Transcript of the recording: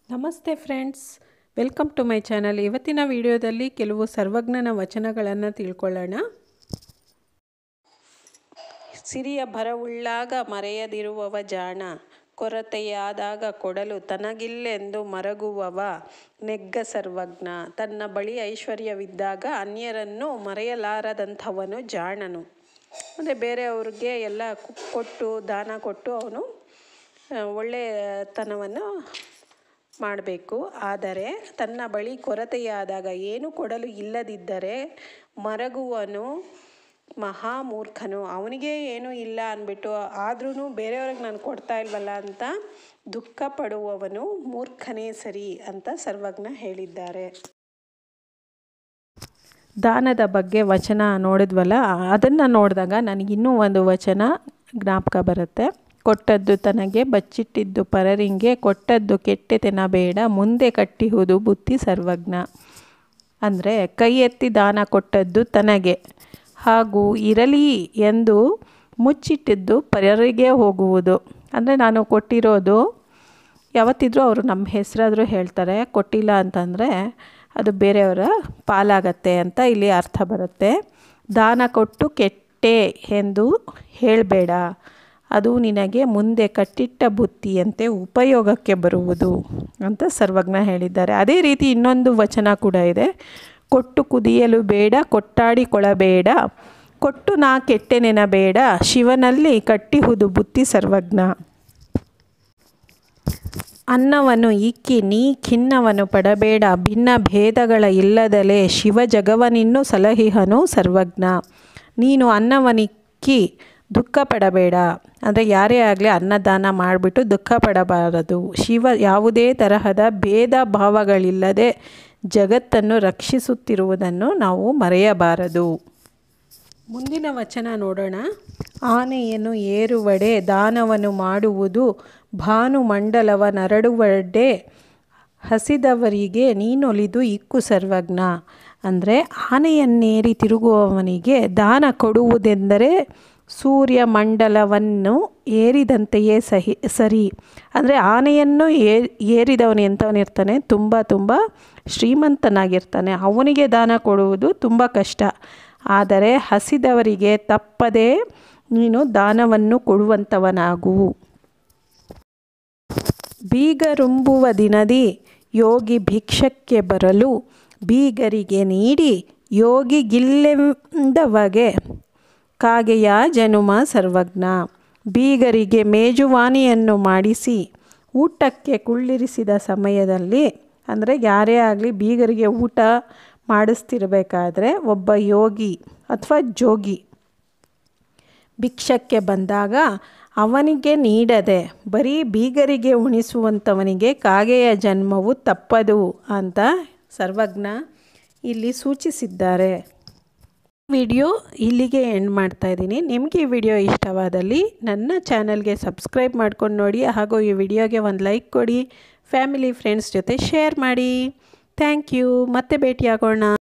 ನಮಸ್ತೆ friends welcome to my channel ಇವತ್ತಿನ ವಿಡಿಯೋದಲ್ಲಿ ಕೆಲವು ಸರ್ವಜ್ಞನ ವಚನಗಳನ್ನು ತಿಳ್ಕೊಳ್ಳೋಣ ಸಿರಿಯ ಭರವುಳ್ಳಾಗ ಮರೆಯದಿರುವವ ಜಾಣ ಕೊರತೆಯಾದಾಗ ಕೊಡಲು ತನಗಿಲ್ಲೆಂದು ಮರಗುವವ ನೆಗ್ಗ ಸರ್ವಜ್ಞ ತನ್ನ ಬಳಿ ಐಶ್ವರ್ಯವಿದ್ದಾಗ ಅನ್ಯರನ್ನು ಮರೆಯಲಾರದಂಥವನು ಜಾಣನು ಅಂದರೆ ಬೇರೆಯವ್ರಿಗೆ ಎಲ್ಲ ಕೊಟ್ಟು ದಾನ ಕೊಟ್ಟು ಅವನು ಒಳ್ಳೆಯತನವನ್ನು ಮಾಡಬೇಕು ಆದರೆ ತನ್ನ ಬಳಿ ಕೊರತೆಯಾದಾಗ ಏನು ಕೊಡಲು ಇಲ್ಲದಿದ್ದರೆ ಮರಗುವನು ಮಹಾಮೂರ್ಖನು ಅವನಿಗೆ ಏನೂ ಇಲ್ಲ ಅಂದ್ಬಿಟ್ಟು ಆದ್ರೂ ಬೇರೆಯವ್ರಿಗೆ ನಾನು ಕೊಡ್ತಾ ಇಲ್ವಲ್ಲ ಅಂತ ದುಃಖ ಪಡುವವನು ಮೂರ್ಖನೇ ಸರಿ ಅಂತ ಸರ್ವಜ್ಞ ಹೇಳಿದ್ದಾರೆ ದಾನದ ಬಗ್ಗೆ ವಚನ ನೋಡಿದ್ವಲ್ಲ ಅದನ್ನು ನೋಡಿದಾಗ ನನಗಿನ್ನೂ ಒಂದು ವಚನ ಜ್ಞಾಪಕ ಬರುತ್ತೆ ಕೊಟ್ಟದ್ದು ತನಗೆ ಬಚ್ಚಿಟ್ಟಿದ್ದು ಪರರಿಂಗೆ ಕೊಟ್ಟದ್ದು ಕೆಟ್ಟೆತೆನಬೇಡ ಮುಂದೆ ಕಟ್ಟಿಹುದು ಬುದ್ಧಿ ಸರ್ವಜ್ಞ ಅಂದರೆ ಕೈ ಎತ್ತಿ ದಾನ ಕೊಟ್ಟದ್ದು ತನಗೆ ಹಾಗೂ ಇರಲಿ ಎಂದು ಮುಚ್ಚಿಟ್ಟಿದ್ದು ಪರರಿಗೆ ಹೋಗುವುದು ಅಂದರೆ ನಾನು ಕೊಟ್ಟಿರೋದು ಯಾವತ್ತಿದ್ರೂ ಅವರು ನಮ್ಮ ಹೆಸರಾದರೂ ಹೇಳ್ತಾರೆ ಕೊಟ್ಟಿಲ್ಲ ಅಂತಂದರೆ ಅದು ಬೇರೆಯವರ ಪಾಲಾಗತ್ತೆ ಅಂತ ಇಲ್ಲಿ ಅರ್ಥ ಬರುತ್ತೆ ದಾನ ಕೊಟ್ಟು ಕೆಟ್ಟೆ ಎಂದು ಹೇಳಬೇಡ ಅದು ನಿನಗೆ ಮುಂದೆ ಕಟ್ಟಿಟ್ಟ ಬುತ್ತಿಯಂತೆ ಉಪಯೋಗಕ್ಕೆ ಬರುವುದು ಅಂತ ಸರ್ವಜ್ಞ ಹೇಳಿದ್ದಾರೆ ಅದೇ ರೀತಿ ಇನ್ನೊಂದು ವಚನ ಕೂಡ ಇದೆ ಕೊಟ್ಟು ಕುದಿಯಲು ಬೇಡ ಕೊಟ್ಟಾಡಿಕೊಳ್ಳಬೇಡ ಕೊಟ್ಟು ನಾ ಕೆಟ್ಟೆ ನೆನಬೇಡ ಶಿವನಲ್ಲಿ ಕಟ್ಟಿಹುದು ಬುತ್ತಿ ಸರ್ವಜ್ಞ ಅನ್ನವನ್ನು ಇಕ್ಕಿ ನೀ ಖಿನ್ನವನ್ನು ಪಡಬೇಡ ಭಿನ್ನ ಭೇದಗಳ ಇಲ್ಲದಲೇ ಶಿವ ಜಗವನಿನ್ನು ಸಲಹಿಹನು ಸರ್ವಜ್ಞ ನೀನು ಅನ್ನವನಿಕ್ಕಿ ದುಃಖ ಪಡಬೇಡ ಅಂದರೆ ಯಾರೇ ಆಗಲಿ ಅನ್ನದಾನ ಮಾಡಿಬಿಟ್ಟು ದುಃಖ ಪಡಬಾರದು ಶಿವ ಯಾವುದೇ ತರಹದ ಭೇದ ಭಾವಗಳಿಲ್ಲದೆ ಜಗತ್ತನ್ನು ರಕ್ಷಿಸುತ್ತಿರುವುದನ್ನು ನಾವು ಮರೆಯಬಾರದು ಮುಂದಿನ ವಚನ ನೋಡೋಣ ಆನೆಯನ್ನು ಏರುವಡೆ ದಾನವನ್ನು ಮಾಡುವುದು ಭಾನುಮಂಡಲವ ನರಡುವಡೆ ಹಸಿದವರಿಗೆ ನೀನೊಲಿದು ಇಕ್ಕು ಸರ್ವಜ್ಞ ಅಂದರೆ ಆನೆಯನ್ನೇರಿ ತಿರುಗುವವನಿಗೆ ದಾನ ಕೊಡುವುದೆಂದರೆ ಸೂರ್ಯ ಮಂಡಲವನ್ನು ಏರಿದಂತೆಯೇ ಸಹಿ ಸರಿ ಅಂದರೆ ಆನೆಯನ್ನು ಏರಿದವನು ಎಂಥವನಿರ್ತಾನೆ ತುಂಬ ತುಂಬ ಶ್ರೀಮಂತನಾಗಿರ್ತಾನೆ ಅವನಿಗೆ ದಾನ ಕೊಡುವುದು ತುಂಬ ಕಷ್ಟ ಆದರೆ ಹಸಿದವರಿಗೆ ತಪ್ಪದೇ ನೀನು ದಾನವನ್ನು ಕೊಡುವಂಥವನಾಗು ಬೀಗರುಂಬುವ ದಿನದಿ ಯೋಗಿ ಭಿಕ್ಷಕ್ಕೆ ಬರಲು ಬೀಗರಿಗೆ ನೀಡಿ ಯೋಗಿಗಿಲ್ಲೆಂದವಗೆ ಕಾಗೆಯ ಜನುಮ ಸರ್ವಜ್ಞ ಬೀಗರಿಗೆ ಮೇಜುವಾನಿಯನ್ನು ಮಾಡಿಸಿ ಊಟಕ್ಕೆ ಕುಳ್ಳಿರಿಸಿದ ಸಮಯದಲ್ಲಿ ಅಂದರೆ ಯಾರೇ ಆಗಲಿ ಬೀಗರಿಗೆ ಊಟ ಮಾಡಿಸ್ತಿರ್ಬೇಕಾದ್ರೆ ಒಬ್ಬ ಯೋಗಿ ಅಥವಾ ಜೋಗಿ ಭಿಕ್ಷಕ್ಕೆ ಬಂದಾಗ ಅವನಿಗೆ ನೀಡದೆ ಬರೀ ಬೀಗರಿಗೆ ಉಣಿಸುವಂಥವನಿಗೆ ಕಾಗೆಯ ಜನ್ಮವು ತಪ್ಪದು ಅಂತ ಸರ್ವಜ್ಞ ಇಲ್ಲಿ ಸೂಚಿಸಿದ್ದಾರೆ ವಿಡಿಯೋ ಇಲ್ಲಿಗೆ ಎಂಡ್ ಮಾಡ್ತಾ ಇದ್ದೀನಿ ನಿಮಗೆ ಈ ವಿಡಿಯೋ ಇಷ್ಟವಾದಲ್ಲಿ ನನ್ನ ಚಾನಲ್ಗೆ ಸಬ್ಸ್ಕ್ರೈಬ್ ಮಾಡ್ಕೊಂಡು ನೋಡಿ ಹಾಗೂ ಈ ವಿಡಿಯೋಗೆ ಒಂದು ಲೈಕ್ ಕೊಡಿ ಫ್ಯಾಮಿಲಿ ಫ್ರೆಂಡ್ಸ್ ಜೊತೆ ಶೇರ್ ಮಾಡಿ ಥ್ಯಾಂಕ್ ಯು ಮತ್ತೆ ಭೇಟಿಯಾಗೋಣ